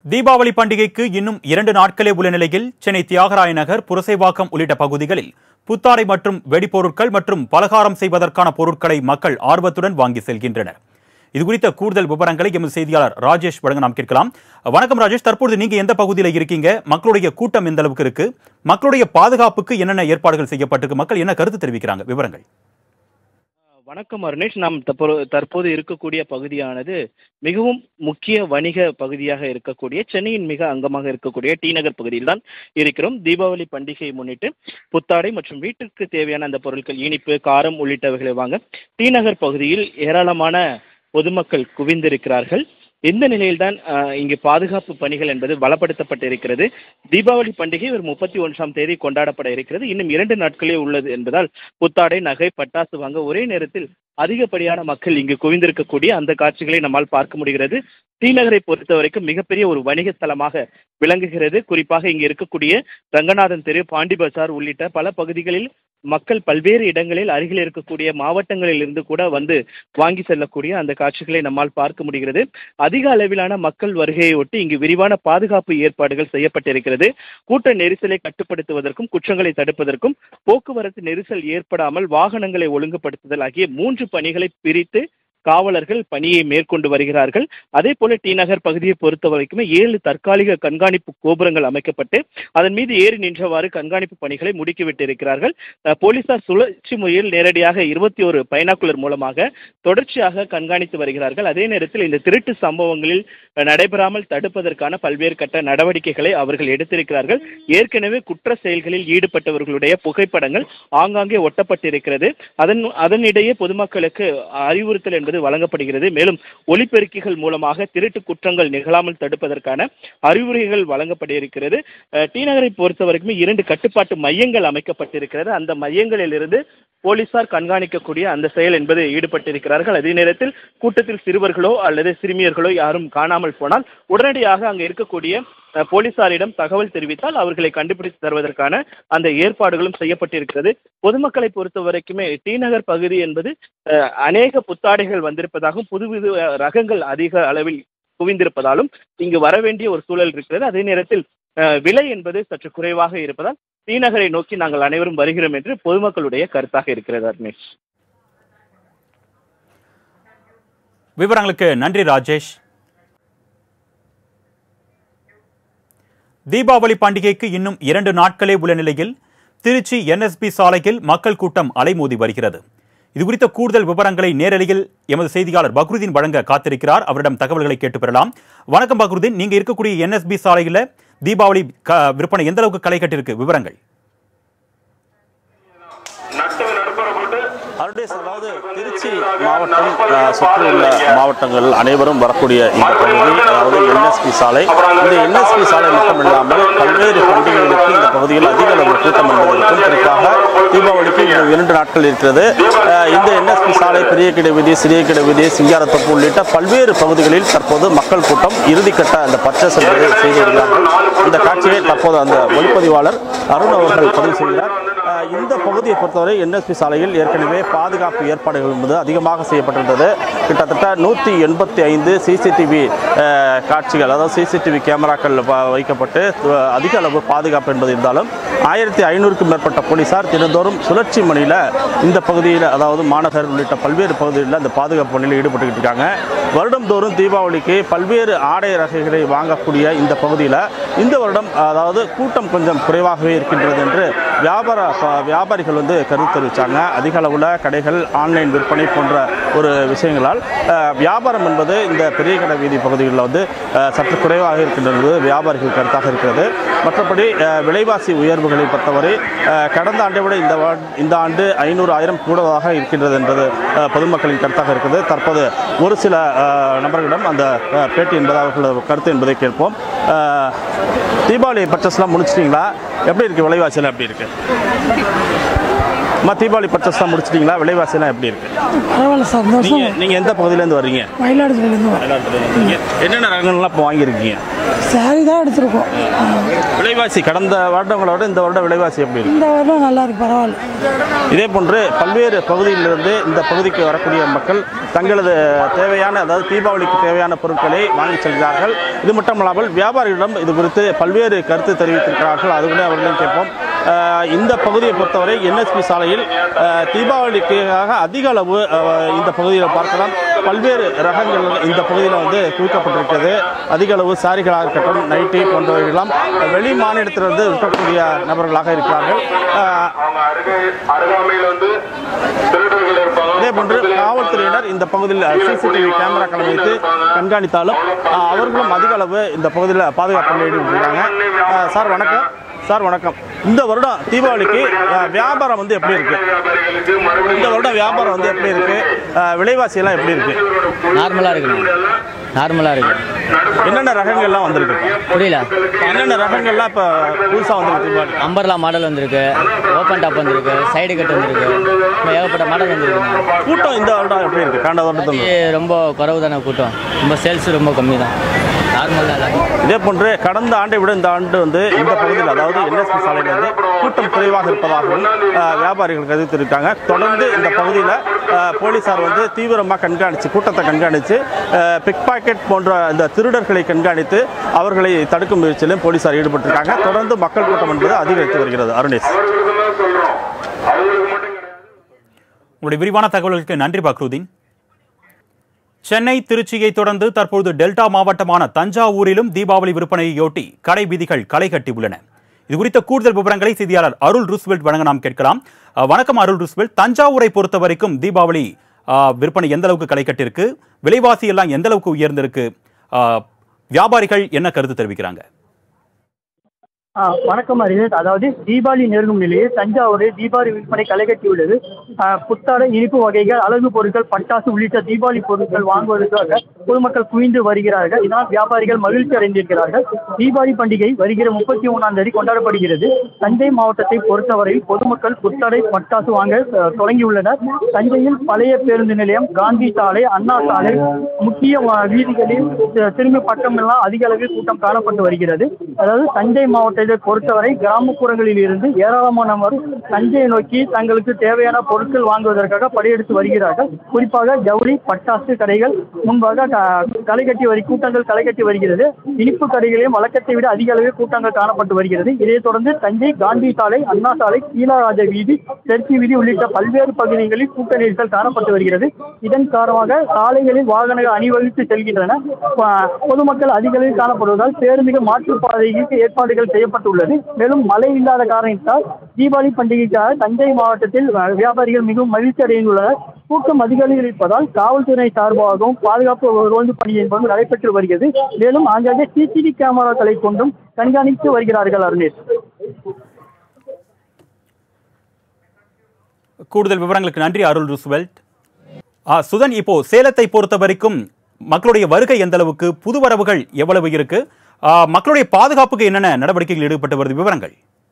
தீபாவளி பண்டிகைக்கு இன்னும் இரண்டு நாட்களே உள்ள நிலையில் சென்னை தியாகராய நகர் புரசைவாக்கம் உள்ளிட்ட பகுதிகளில் புத்தாடை மற்றும் வெடிப்பொருட்கள் மற்றும் பலகாரம் செய்வதற்கான பொருட்களை மக்கள் ஆர்வத்துடன் வாங்கி செல்கின்றனர் இது குறித்த கூடுதல் விவரங்களை எமது செய்தியாளர் ராஜேஷ் வழங்க நாம் கேட்கலாம் வணக்கம் ராஜேஷ் தற்பொழுது நீங்க எந்த பகுதியில் இருக்கீங்க மக்களுடைய கூட்டம் எந்த அளவுக்கு இருக்கு மக்களுடைய பாதுகாப்புக்கு என்னென்ன ஏற்பாடுகள் செய்யப்பட்டிருக்கு மக்கள் என்ன கருத்து தெரிவிக்கிறாங்க விவரங்கள் வணக்கம் அருணேஷ் நாம் தற்போ- தற்போது இருக்கக்கூடிய பகுதியானது மிகவும் முக்கிய வணிக பகுதியாக இருக்கக்கூடிய சென்னையின் மிக அங்கமாக இருக்கக்கூடிய டி நகர் பகுதியில் தான் இருக்கிறோம் தீபாவளி பண்டிகையை முன்னிட்டு புத்தாடை மற்றும் வீட்டுக்கு தேவையான அந்த பொருட்கள் இனிப்பு காரம் உள்ளிட்டவைகளை வாங்க டி நகர் பகுதியில் ஏராளமான பொதுமக்கள் குவிந்திருக்கிறார்கள் இந்த நிலையில்தான் அஹ், இங்கு பாதுகாப்பு பணிகள் என்பது பலப்படுத்தப்பட்டிருக்கிறது தீபாவளி பண்டிகை ஒரு முப்பத்தி ஒன்றாம் தேதி கொண்டாடப்பட இருக்கிறது இன்னும் இரண்டு நாட்களே உள்ளது என்பதால் புத்தாடை நகை பட்டாசு வாங்க ஒரே நேரத்தில் அதிகப்படியான மக்கள் இங்கு குவிந்திருக்கக்கூடிய அந்த காட்சிகளை நம்மால் பார்க்க முடிகிறது டி நகரை பொறுத்த வரைக்கும் மிகப்பெரிய ஒரு வணிக ஸ்தலமாக விளங்குகிறது குறிப்பாக இங்கு இருக்கக்கூடிய ரங்கநாதன் தெரு பாண்டி பஜார் உள்ளிட்ட பல பகுதிகளில் மக்கள் பல்வேறு இடங்களில் அருகில் இருக்கக்கூடிய மாவட்டங்களில் இருந்து கூட வந்து வாங்கி செல்லக்கூடிய அந்த காட்சிகளை நம்மால் பார்க்க முடிகிறது அதிக அளவிலான மக்கள் வருகையை ஒட்டி இங்கு விரிவான பாதுகாப்பு ஏற்பாடுகள் செய்யப்பட்டிருக்கிறது கூட்ட நெரிசலை கட்டுப்படுத்துவதற்கும் குற்றங்களை தடுப்பதற்கும் போக்குவரத்து நெரிசல் ஏற்படாமல் வாகனங்களை ஒழுங்குபடுத்துதல் ஆகிய மூன்று பணிகளை பிரித்து காவலர்கள் பணியை மேற்கொண்டு வருகிறார்கள் அதே போல டி நகர் பகுதியை பொறுத்த வரைக்குமே ஏழு தற்காலிக கண்காணிப்பு கோபுரங்கள் அமைக்கப்பட்டு அதன் மீது ஏறி நின்றவாறு கண்காணிப்பு பணிகளை முடுக்கிவிட்டிருக்கிறார்கள் அஹ், போலீசார் சுழற்சி முறையில் நேரடியாக இருபத்தி ஒரு பைனாக்குலர் மூலமாக தொடர்ச்சியாக கண்காணித்து வருகிறார்கள் அதே நேரத்தில் இந்த திருட்டு சம்பவங்களில் அஹ், நடைபெறாமல் தடுப்பதற்கான பல்வேறு கட்ட நடவடிக்கைகளை அவர்கள் எடுத்திருக்கிறார்கள் ஏற்கனவே குற்ற செயல்களில் ஈடுபட்டவர்களுடைய புகைப்படங்கள் ஆங்காங்கே ஒட்டப்பட்டிருக்கிறது அதன் அதனிடையே பொதுமக்களுக்கு அறிவுறுத்தல் என்பது வழங்கப்படுகிறது மேலும் ஒலிபெருக்கிகள் மூலமாக திருட்டு குற்றங்கள் நிகழாமல் தடுப்பதற்கான அறிவுரைகள் வழங்கப்பட்டிருக்கிறது அஹ், டி நகரை பொறுத்த வரைக்குமே இரண்டு கட்டுப்பாட்டு மையங்கள் அமைக்கப்பட்டிருக்கிறது அந்த மையங்களிலிருந்து போலீசார் கண்காணிக்கக்கூடிய அந்த செயல் என்பது ஈடுபட்டிருக்கிறார்கள் அதே நேரத்தில் கூட்டத்தில் சிறுவர்களோ அல்லது சிறுமியர்களோ யாரும் காணாமல் போனால் உடனடியாக அங்கே இருக்கக்கூடிய அஹ், போலீசாரிடம் தகவல் தெரிவித்தால் அவர்களை கண்டுபிடித்து தருவதற்கான அந்த ஏற்பாடுகளும் செய்யப்பட்டிருக்கிறது பொதுமக்களை பொறுத்த வரைக்குமே டி நகர் பகுதி என்பது அஹ், அநேக புத்தாடைகள் வந்திருப்பதாகவும் புதுவித ரகங்கள் அதிக அளவில் குவிந்திருப்பதாலும் இங்கு வர வேண்டிய ஒரு சூழல் இருக்கிறது அதே நேரத்தில் அஹ், விலை என்பது சற்று குறைவாக இருப்பதால் டி நகரை நோக்கி நாங்கள் அனைவரும் வருகிறோம் என்று பொதுமக்களுடைய கருத்தாக இருக்கிறது அர்னேஷ் விவரங்களுக்கு நன்றி ராஜேஷ் தீபாவளி பண்டிகைக்கு இன்னும் இரண்டு நாட்களே உள்ள நிலையில் திருச்சி என்எஸ்பி சாலையில் மக்கள் கூட்டம் அலைமோதி வருகிறது இது குறித்த கூடுதல் விவரங்களை நேரலையில் எமது செய்தியாளர் பக்ருதீன் வழங்க காத்திருக்கிறார் அவரிடம் தகவல்களை கேட்டு பெறலாம் வணக்கம் பக்ருதீன் நீங்க இருக்கக்கூடிய என்எஸ்பி சாலையில் தீபாவளி க- விற்பனை எந்த அளவுக்கு களை கட்டிருக்கு விவரங்கள் அருடேஸ் அதாவது திருச்சி மாவட்டம் அஹ், சுற்றியுள்ள மாவட்டங்கள் அனைவரும் வரக்கூடிய இந்த பகுதி அதாவது என்எஸ்பி சாலை இந்த என்எஸ்பி சாலை மட்டும் இல்லாமல் பல்வேறு பண்டிகைகளுக்கு இந்த பகுதியில் அதிக அளவு கூட்டம் என்பது இருக்கும் குறிப்பாக தீபாவளிக்கு இன்னும் இரண்டு நாட்கள் இருக்கிறது அஹ், இந்த என்எஸ்பி சாலை பெரிய கிட வீதி சிறிய கிட வீதி சிங்காரத்தோப்பு உள்ளிட்ட பல்வேறு பகுதிகளில் தற்போது மக்கள் கூட்டம் இறுதிக்கட்ட அந்த பர்ச்சேஸ் என்பதை செய்து வருகிறார்கள் இந்த காட்சியை தற்போது அந்த ஒளிப்பதிவாளர் அருண் அவர்கள் பதிவு செய்கிறார் அஹ், இந்த பகுதியை பொறுத்தவரை என்எஸ்பி சாலையில் ஏற்கனவே பாதுகாப்பு ஏற்பாடுகள் என்பது அதிகமாக செய்யப்பட்டிருந்தது கிட்டத்தட்ட நூற்றி எண்பத்தி ஐந்து சிசிடிவி காட்சிகள் அதாவது சிசிடிவி கேமராக்கள் வ- வைக்கப்பட்டு அஹ், அதிக அளவு பாதுகாப்பு என்பது இருந்தாலும் ஆயிரத்தி ஐநூறுக்கும் மேற்பட்ட போலீசார் தினந்தோறும் சுழற்சி மணியில் இந்த பகுதியில் அதாவது மாநகர் உள்ளிட்ட பல்வேறு பகுதிகளில் அந்த பாதுகாப்பு பணியில் ஈடுபட்டுக்கிட்டு இருக்காங்க வருடம்தோறும் தீபாவளிக்கு பல்வேறு ஆடை ரகைகளை வாங்கக்கூடிய இந்த பகுதியில் இந்த வருடம் அதாவது கூட்டம் கொஞ்சம் குறைவாகவே இருக்கின்றது என்று வியாபார ப- வியாபாரிகள் வந்து கருத்து தெரிவித்தாங்க அதிக அளவில் கடைகள் ஆன்லைன் விற்பனை போன்ற ஒரு விஷயங்களால் அஹ், வியாபாரம் என்பது இந்த பெரிய கடை வீதி பகுதிகளில் வந்து அஹ், சற்று குறைவாக இருக்கின்றது வியாபாரிகள் கருத்தாக இருக்கிறது மற்றபடி அஹ், விலைவாசி உயர்வுகளை பொறுத்தவரை அஹ், கடந்த ஆண்டை விட இந்த வா- இந்த ஆண்டு ஐநூறு ஆயிரம் கூடுதலாக இருக்கின்றது என்பது அஹ், பொதுமக்களின் கருத்தாக இருக்குது தற்போது ஒரு சில அஹ், நபர்களிடம் அந்த அஹ், பேட்டி என்பது அவர்களது கருத்து என்பதை கேட்போம் அஹ், தீபாவளி பர்ச்சேஸ்லாம் முடிச்சிட்டிங்களா எப்படி இருக்குது விலைவாசியெல்லாம் எப்படி இருக்குது அம்மா தீபாவளி பர்ச்சேஸ்லாம் முடிச்சிட்டிங்களா விலைவாசியெல்லாம் எப்படி இருக்குது பரவாயில்ல சார் இந்த வருஷம் நீங்கள் நீங்கள் எந்த பகுதியிலேருந்து வர்றீங்க மயிலாடுதுறையிலேருந்து வரேன் என்னென்ன ரகங்கள்லாம் இப்போ வாங்கியிருக்கீங்க சாரி தான் எடுத்திருக்கோம் ஆ. விலைவாசி கடந்த வருடங்களோட இந்த வருடம் விலைவாசி எப்படி இருக்கு இந்த வருடம் நல்லா இருக்கு பரவாயில்ல இதே போன்று பல்வேறு பகுதியிலிருந்து இந்த பகுதிக்கு வரக்கூடிய மக்கள் தங்களது தேவையான அதாவது தீபாவளிக்கு தேவையான பொருட்களை வாங்கி செல்கிறார்கள் இது மட்டுமல்லாமல் வியாபாரிகளிடம் இது குறித்து பல்வேறு கருத்து தெரிவித்திருக்கிறார்கள் அது கூட அவர்களும் கேட்போம் அஹ், இந்த பகுதியை பொறுத்தவரை என்எஸ்பி சாலையில் அஹ், தீபாவளிக்காக அதிக அளவு அஹ், இந்த பகுதியில் பார்க்கலாம் பல்வேறு ரகங்கள் இந்த பகுதியில் வந்து குவிக்கப்பட்டிருக்கிறது அதிக அளவு சாரிகளாக இருக்கட்டும் நைட்டி போன்றவைகளெல்லாம் வெளி மாநிலத்திலிருந்து இருக்கக்கூடிய நபர்களாக இருக்கிறார்கள் அஹ், அவங்க அருகே அருகாமையில் வந்து திருடர்கள் இருப்பாங்க அதே போன்று காவல்துறையினர் இந்த பகுதியில் சிசிடிவி கேமராக்களை வைத்து கண்காணித்தாலும் அஹ், அவர்களும் அதிக அளவு இந்த பகுதியில் பாதுகாப்பு பணியில் ஈடுபட்டிருக்காங்க அஹ், சார் வணக்கம் சார் வணக்கம் இந்த வருடம் தீபாவளிக்கு அஹ், வியாபாரம் வந்து எப்படி இருக்கு வியாபாரிகளுக்கு மறுபடியும் இந்த வருடம் வியாபாரம் வந்து எப்படி இருக்கு அஹ், விலைவாசி எல்லாம் எப்படி இருக்கு நார்மலாக இருக்குண்ணா நார்மலாக இருக்கு என்னென்ன ரகங்கள்லாம் வந்திருக்கு புரியல என்னென்ன ரகங்கள்லாம் இப்போ புதுசாக வந்திருக்கு தீபாவளி அம்பர்லா மாடல் வந்திருக்கு ஓப்பன் டாப் வந்திருக்கு சைடு கட் வந்திருக்கு இன்னும் ஏகப்பட்ட மாடல் வந்திருக்குண்ணா கூட்டம் இந்த வருடம் எப்படி இருக்கு கடந்த வருடத்தில் இது ரொம்ப குறவு தானே கூட்டம் ரொம்ப சேல்ஸ் ரொம்ப கம்மி தான் நார்மல் தான் எல்லாமே. இதே போன்று கடந்த ஆண்டை விட இந்த ஆண்டு வந்து இந்த பகுதியில் அதாவது என்எஸ்பி சாலையில் வந்து கூட்டம் குறைவாக இருப்பதாகவும் அஹ், வியாபாரிகள் கருத்திருக்காங்க தொடர்ந்து இந்த பகுதியில் அஹ், போலீசார் வந்து தீவிரமாக கண்காணித்து கூட்டத்தை கண்காணித்து பிக் பாக்கெட் போன்ற இந்த திருடர்களை கண்காணித்து அவர்களை தடுக்கும் முயற்சியிலும் போலீசார் ஈடுபட்டிருக்காங்க தொடர்ந்து மக்கள் கூட்டம் என்பது அதிகரித்து வருகிறது அருணேஷ் அவர்களுக்கு தான் சொல்றோம் அவங்களுக்கு மட்டும் கிடையாது உங்களுடைய விரிவான தகவல்களுக்கு நன்றி பக்ருதீன் சென்னை திருச்சியை தொடர்ந்து தற்பொழுது டெல்டா மாவட்டமான தஞ்சாவூரிலும் தீபாவளி விற்பனையொட்டி கடை வீதிகள் களை கட்டி உள்ளன இது குறித்த கூடுதல் விவரங்களை செய்தியாளர் அருள் ரூஸ்வெல்ட் வழங்க நாம் கேட்கலாம் அஹ், வணக்கம் அருள் ரூஸ்வெல்ட் தஞ்சாவூரை பொறுத்த வரைக்கும் தீபாவளி அஹ், விற்பனை எந்த அளவுக்கு களை கட்டிருக்கு விலைவாசி எல்லாம் எந்த அளவுக்கு உயர்ந்திருக்கு அஹ், வியாபாரிகள் என்ன கருத்து தெரிவிக்கிறாங்க ஆ, வணக்கம் அறிஞர் அதாவது தீபாவளி நெருங்கும் நிலையில் தஞ்சாவூரில் தீபாவளி விற்பனை களைகட்டியுள்ளது ஆ, புத்தாடை இனிப்பு வகைகள் அழகு பொருட்கள் பட்டாசு உள்ளிட்ட தீபாவளி பொருட்கள் வாங்குவதற்காக பொதுமக்கள் குவிந்து வருகிறார்கள் இதனால் வியாபாரிகள் மகிழ்ச்சி அடைந்திருக்கிறார்கள் தீபாவளி பண்டிகை வருகிற முப்பத்தி ஒன்றாம் தேதி கொண்டாடப்படுகிறது தஞ்சை மாவட்டத்தை பொறுத்தவரையில் பொதுமக்கள் புத்தாடை பட்டாசு வாங்க ஆ, தொடங்கியுள்ளனர் தஞ்சையில் பழைய பேருந்து நிலையம் காந்தி சாலை அண்ணா சாலை முக்கிய வ- வீதிகளில் தி- திரும்பி பக்கமெல்லாம் அதிக அளவில் கூட்டம் காணப்பட்டு வருகிறது அதாவது தஞ்சை மாவட்டத்தை பொறுத்தவரை கிராமப்புறங்களில் இருந்து ஏராளமானவர் தஞ்சையை நோக்கி தங்களுக்கு தேவையான பொருட்கள் வாங்குவதற்காக படையெடுத்து வருகிறார்கள் குறிப்பாக ஜவுளி பட்டாசு கடைகள் முன்பாக க- களை கட்டி வரி கூட்டங்கள் களை கட்டி வருகிறது இனிப்பு கடைகளையும் வழக்கத்தை விட அதிக அளவில் கூட்டங்கள் காணப்பட்டு வருகிறது இதைத் தொடர்ந்து தஞ்சை காந்தி சாலை அண்ணா சாலை கீழராஜ வீதி தெற்கு வீதி உள்ளிட்ட பல்வேறு பகுதிகளில் கூட்ட நெரிசல் காணப்பட்டு வருகிறது இதன் காரணமாக சாலைகளில் வாகனங்கள் அணிவகுத்து செல்கின்றன ப- பொதுமக்கள் அதிக அளவில் காணப்படுவதால் பேருந்துகள் மாற்றுப்பாதைக்கு ஏற்பாடுகள் செய்யப்பட்டுள்ளது மேலும் மழை இல்லாத காரணத்தால் தீபாவளி பண்டிகைக்காக தஞ்சை மாவட்டத்தில் அஹ், வியாபாரிகள் மிகவும் மகிழ்ச்சி அடைந்துள்ளனர் கூட்டம் அதிக அளவில் இருப்பதால் காவல்துறை சார்பாகவும் பாதுகாப்பு ரோந்து பணி என்பது நடைபெற்று வருகிறது மேலும் ஆங்காங்கே சிசிடிவி கேமராக்களை கொண்டும் கண்காணித்து வருகிறார்கள் அருணேஷ் கூடுதல் விவரங்களுக்கு நன்றி அருள் ரூஸ்வெல்ட் ஆ, சுதன் இப்போ சேலத்தை பொறுத்த வரைக்கும் மக்களுடைய வருகை எந்த அளவுக்கு புது வரவுகள் எவ்வளவு இருக்கு ஆ, மக்களுடைய பாதுகாப்புக்கு என்னென்ன நடவடிக்கைகள் ஈடுபட்டு வருது விவரங்கள்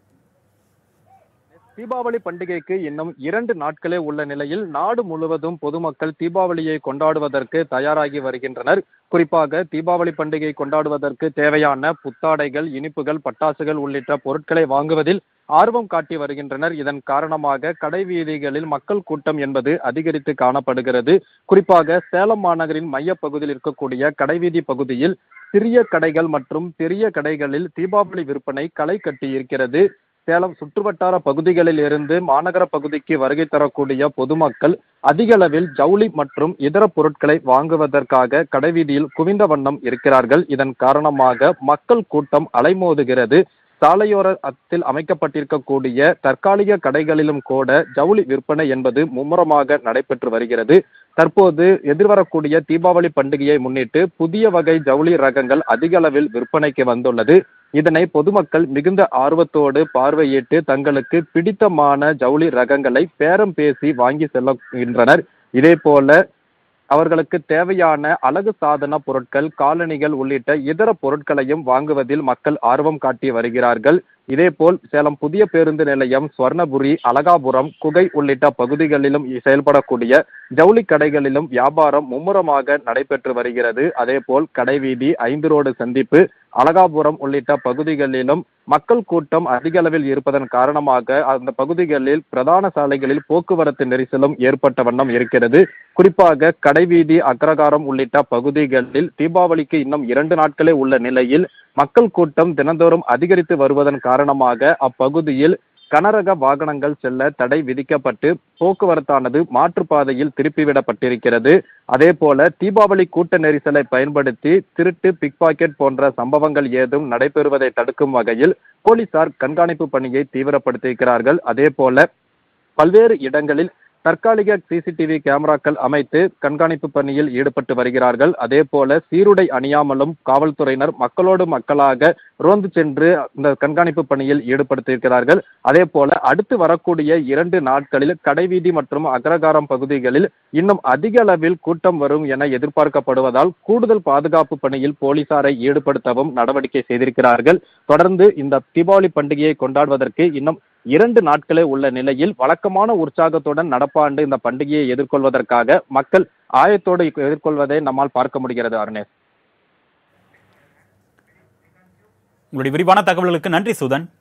தீபாவளி பண்டிகைக்கு இன்னும் இரண்டு நாட்களே உள்ள நிலையில் நாடு முழுவதும் பொதுமக்கள் தீபாவளியை கொண்டாடுவதற்கு தயாராகி வருகின்றனர் குறிப்பாக தீபாவளி பண்டிகை கொண்டாடுவதற்கு தேவையான புத்தாடைகள் இனிப்புகள் பட்டாசுகள் உள்ளிட்ட பொருட்களை வாங்குவதில் ஆர்வம் காட்டி வருகின்றனர் இதன் காரணமாக கடை வீதிகளில் மக்கள் கூட்டம் என்பது அதிகரித்து காணப்படுகிறது குறிப்பாக சேலம் மாநகரின் மையப்பகுதியில் இருக்கக்கூடிய கடைவீதி பகுதியில் சிறிய கடைகள் மற்றும் பெரிய கடைகளில் தீபாவளி விற்பனை களை கட்டி இருக்கிறது சேலம் சுற்றுவட்டார பகுதிகளில் இருந்து மாநகர பகுதிக்கு வருகை தரக்கூடிய பொதுமக்கள் அதிக அளவில் ஜவுளி மற்றும் இதர பொருட்களை வாங்குவதற்காக கடைவீதியில் குவிந்த வண்ணம் இருக்கிறார்கள் இதன் காரணமாக மக்கள் கூட்டம் அலைமோதுகிறது சாலையோரத்தில் அமைக்கப்பட்டிருக்கக்கூடிய தற்காலிக கடைகளிலும் கூட ஜவுளி விற்பனை என்பது மும்முரமாக நடைபெற்று வருகிறது தற்போது எதிர்வரக்கூடிய தீபாவளி பண்டிகையை முன்னிட்டு புதிய வகை ஜவுளி ரகங்கள் அதிக அளவில் விற்பனைக்கு வந்துள்ளது இதனை பொதுமக்கள் மிகுந்த ஆர்வத்தோடு பார்வையிட்டு தங்களுக்கு பிடித்தமான ஜவுளி ரகங்களை பேரம் பேசி வாங்கி செல்லுகின்றனர் இதே போல அவர்களுக்கு தேவையான அழகு சாதன பொருட்கள் காலணிகள் உள்ளிட்ட இதர பொருட்களையும் வாங்குவதில் மக்கள் ஆர்வம் காட்டி வருகிறார்கள் இதேபோல் சேலம் புதிய பேருந்து நிலையம் ஸ்வர்ணபுரி அலகாபுரம் குகை உள்ளிட்ட பகுதிகளிலும் செயல்படக்கூடிய ஜவுளி கடைகளிலும் வியாபாரம் மும்முரமாக நடைபெற்று வருகிறது அதேபோல் கடைவீதி ஐந்து ரோடு சந்திப்பு அலகாபுரம் உள்ளிட்ட பகுதிகளிலும் மக்கள் கூட்டம் அதிக அளவில் இருப்பதன் காரணமாக அந்த பகுதிகளில் பிரதான சாலைகளில் போக்குவரத்து நெரிசலும் ஏற்பட்ட வண்ணம் இருக்கிறது குறிப்பாக கடைவீதி அக்ரகாரம் உள்ளிட்ட பகுதிகளில் தீபாவளிக்கு இன்னும் இரண்டு நாட்களே உள்ள நிலையில் மக்கள் கூட்டம் தினந்தோறும் அதிகரித்து வருவதன் காரணமாக அப்பகுதியில் கனரக வாகனங்கள் செல்ல தடை விதிக்கப்பட்டு போக்குவரத்தானது மாற்றுப்பாதையில் திருப்பிவிடப்பட்டிருக்கிறது அதே போல தீபாவளி கூட்ட நெரிசலை பயன்படுத்தி திருட்டு பிக் பாக்கெட் போன்ற சம்பவங்கள் ஏதும் நடைபெறுவதை தடுக்கும் வகையில் போலீசார் கண்காணிப்பு பணியை தீவிரப்படுத்தியிருக்கிறார்கள் அதே போல பல்வேறு இடங்களில் தற்காலிக சிசிடிவி கேமராக்கள் அமைத்து கண்காணிப்பு பணியில் ஈடுபட்டு வருகிறார்கள் அதே போல சீருடை அணியாமலும் காவல்துறையினர் மக்களோடு மக்களாக ரோந்து சென்று இந்த கண்காணிப்பு பணியில் ஈடுபடுத்தியிருக்கிறார்கள் அதே போல அடுத்து வரக்கூடிய இரண்டு நாட்களில் கடைவீதி மற்றும் அக்ரகாரம் பகுதிகளில் இன்னும் அதிக அளவில் கூட்டம் வரும் என எதிர்பார்க்கப்படுவதால் கூடுதல் பாதுகாப்பு பணியில் போலீசாரை ஈடுபடுத்தவும் நடவடிக்கை செய்திருக்கிறார்கள் தொடர்ந்து இந்த தீபாவளி பண்டிகையை கொண்டாடுவதற்கு இன்னும் இரண்டு நாட்களே உள்ள நிலையில் வழக்கமான உற்சாகத்துடன் நடப்பாண்டு இந்த பண்டிகையை எதிர்கொள்வதற்காக மக்கள் ஆயத்தோடு எதிர்கொள்வதை நம்மால் பார்க்க முடிகிறது அருணேஷ் உங்களுடைய விரிவான தகவல்களுக்கு நன்றி சுதன்